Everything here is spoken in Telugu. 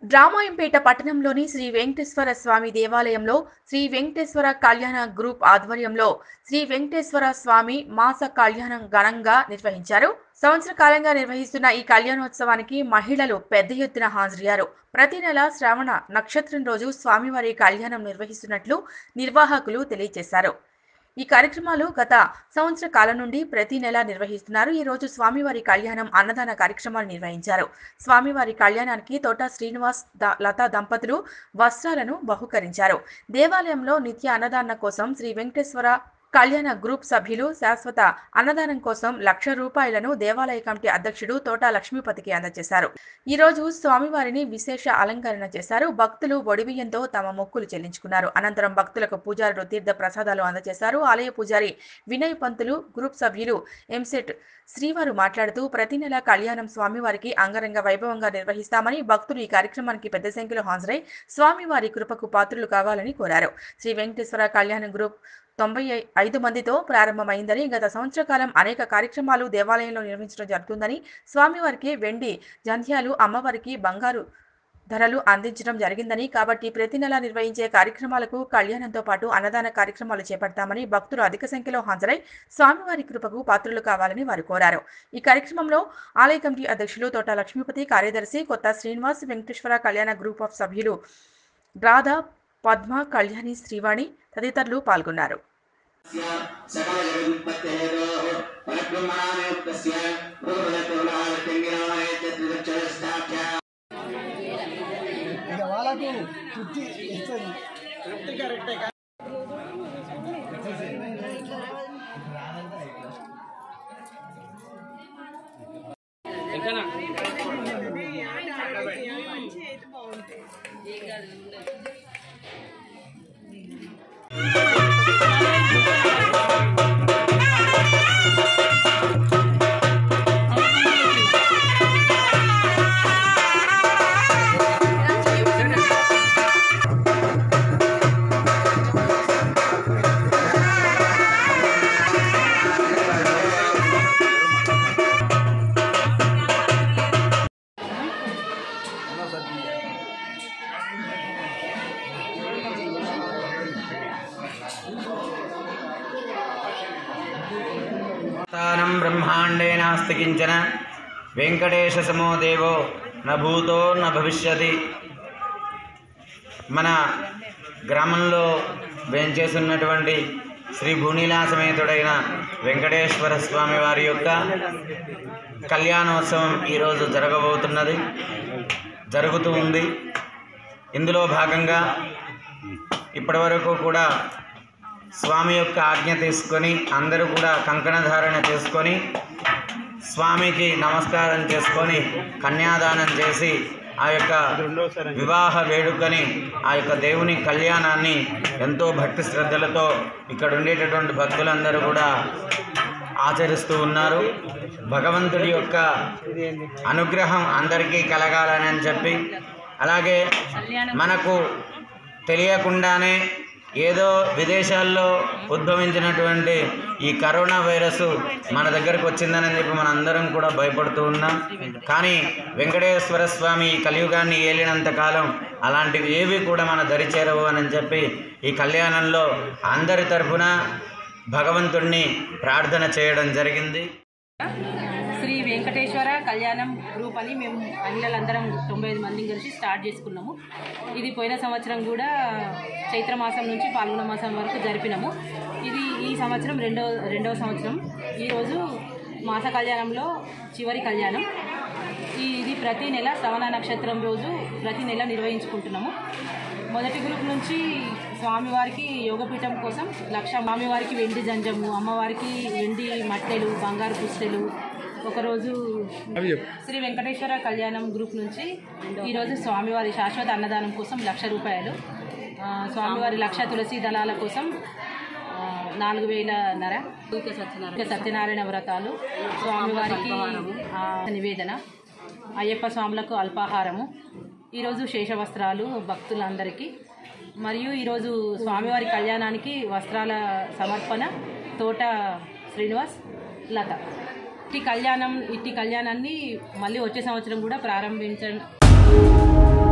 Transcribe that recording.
రామాయంపేట పట్టణంలోని శ్రీ వెంకటేశ్వర స్వామి దేవాలయంలో శ్రీ వెంకటేశ్వర కళ్యాణ గ్రూప్ ఆధ్వర్యంలో శ్రీ వెంకటేశ్వర స్వామి మాస కళ్యాణం ఘనంగా నిర్వహించారు సంవత్సర కాలంగా నిర్వహిస్తున్న ఈ కళ్యాణోత్సవానికి మహిళలు పెద్ద ఎత్తున హాజరయ్యారు ప్రతి నెల శ్రావణ నక్షత్రం రోజు స్వామివారి కళ్యాణం నిర్వహిస్తున్నట్లు నిర్వాహకులు తెలియజేశారు ఈ కార్యక్రమాలు గత సంవత్సర కాలం నుండి ప్రతి నెల నిర్వహిస్తున్నారు ఈ రోజు స్వామివారి కళ్యాణం అన్నదాన కార్యక్రమాలు నిర్వహించారు స్వామివారి కళ్యాణానికి తోట శ్రీనివాస్ ద- లతా దంపతులు వస్త్రాలను బహుకరించారు దేవాలయంలో నిత్య అన్నదాన కోసం శ్రీ వెంకటేశ్వర కళ్యాణ గ్రూప్ సభ్యులు శాశ్వత అన్నదానం కోసం లక్ష రూపాయలను దేవాలయ కమిటీ అధ్యక్షుడు తోట లక్ష్మీపతికి అందజేశారు ఈ రోజు స్వామివారిని విశేష అలంకరణ చేశారు భక్తులు ఒడిబియ్యంతో తమ మొక్కులు చెల్లించుకున్నారు అనంతరం భక్తులకు పూజారులు తీర్థ ప్రసాదాలు అందజేశారు ఆలయ పూజారి వినయ్ పంతులు గ్రూప్ సభ్యులు ఎంసెట్ శ్రీవారు మాట్లాడుతూ ప్రతి నెల కళ్యాణం స్వామివారికి అంగరంగ వైభవంగా నిర్వహిస్తామని భక్తులు ఈ కార్యక్రమానికి పెద్ద సంఖ్యలో హాజరై స్వామివారి కృపకు పాత్రులు కావాలని కోరారు శ్రీ వెంకటేశ్వర కళ్యాణ గ్రూప్ తొంభై ఐదు మందితో ప్రారంభమైందని గత సంవత్సర కాలం అనేక కార్యక్రమాలు దేవాలయంలో నిర్వహించడం జరుగుతుందని స్వామివారికి వెండి జంధ్యాలు అమ్మవారికి బంగారు ధరలు అందించడం జరిగిందని కాబట్టి ప్రతి నెల నిర్వహించే కార్యక్రమాలకు కళ్యాణంతో పాటు అన్నదాన కార్యక్రమాలు చేపడతామని భక్తులు అధిక సంఖ్యలో హాజరై స్వామివారి కృపకు పాత్రులు కావాలని వారు కోరారు ఈ కార్యక్రమంలో ఆలయ కమిటీ అధ్యక్షులు తోట లక్ష్మీపతి కార్యదర్శి కొత్త శ్రీనివాస్ వెంకటేశ్వర కళ్యాణ గ్రూప్ ఆఫ్ సభ్యులు రాధా పద్మ కళ్యాణి శ్రీవాణి తదితరులు పాల్గొన్నారు सकलजगदुत्पत्तेः परब्रह्मणानियुक्तस्य भूर्भुवस्सुरावृत्तिङ्गिरोहे चतुर्दक्षरस्ताभ्या ఇక వాళ్ళకు తృప్తి ఇస్తుంది తానం బ్రహ్మాండే నాస్తి కించన వెంకటేశసమో దేవో న భూతో న భవిష్యతి మన గ్రామంలో వేంచేస్తున్నటువంటి శ్రీ భూనీలా సమేతుడైన వెంకటేశ్వర స్వామి వారి యొక్క కళ్యాణోత్సవం ఈరోజు జరగబోతున్నది జరుగుతూ ఉంది ఇందులో భాగంగా ఇప్పటివరకు కూడా స్వామి యొక్క ఆజ్ఞ తీసుకొని అందరూ కూడా కంకణ ధారణ చేసుకొని స్వామికి నమస్కారం చేసుకొని కన్యాదానం చేసి ఆ యొక్క వివాహ వేడుకని ఆ యొక్క దేవుని కళ్యాణాన్ని ఎంతో భక్తి శ్రద్ధలతో ఇక్కడ ఉండేటటువంటి భక్తులందరూ కూడా ఆచరిస్తూ ఉన్నారు భగవంతుడి యొక్క అనుగ్రహం అందరికీ కలగాలని అని చెప్పి అలాగే మనకు తెలియకుండానే ఏదో విదేశాల్లో ఉద్భవించినటువంటి ఈ కరోనా వైరస్ మన దగ్గరకు వచ్చిందని చెప్పి మన అందరం కూడా భయపడుతూ ఉన్నాం కానీ వెంకటేశ్వర స్వామి ఈ కలియుగాన్ని ఏలినంత కాలం అలాంటివి ఏవి కూడా మన దరి చేరవు అని చెప్పి ఈ కళ్యాణంలో అందరి తరఫున భగవంతుణ్ణి ప్రార్థన చేయడం జరిగింది శ్రీ వెంకటేశ్వర కళ్యాణం గ్రూప్ అని మేము మహిళలందరం తొంభై ఐదు మందిని కలిసి స్టార్ట్ చేసుకున్నాము ఇది పోయిన సంవత్సరం కూడా చైత్ర మాసం నుంచి పాల్గొన మాసం వరకు జరిపినాము ఇది ఈ సంవత్సరం రెండో రెండవ సంవత్సరం ఈరోజు మాస కళ్యాణంలో చివరి కళ్యాణం ఈ ఇది ప్రతి నెల శ్రవణ నక్షత్రం రోజు ప్రతి నెల నిర్వహించుకుంటున్నాము మొదటి గ్రూప్ నుంచి స్వామివారికి యోగపీఠం కోసం లక్ష స్వామివారికి వెండి జంజము అమ్మవారికి వెండి మట్టెలు బంగారు పుస్తెలు ఒకరోజు శ్రీ వెంకటేశ్వర కళ్యాణం గ్రూప్ నుంచి ఈరోజు స్వామివారి శాశ్వత అన్నదానం కోసం లక్ష రూపాయలు ఆ, స్వామివారి లక్ష తులసి దళాల కోసం ఆ, నాలుగు వేల నర ఇక సత్యనారాయణ వ్రతాలు స్వామివారికి ఆ, నివేదన అయ్యప్ప స్వాములకు అల్పాహారము ఈరోజు శేషవస్త్రాలు భక్తులందరికీ మరియు ఈరోజు స్వామివారి కళ్యాణానికి వస్త్రాల సమర్పణ తోట శ్రీనివాస్ లత ఇట్టి కళ్యాణం ఇట్టి కళ్యాణాన్ని మళ్ళీ వచ్చే సంవత్సరం కూడా ప్రారంభించ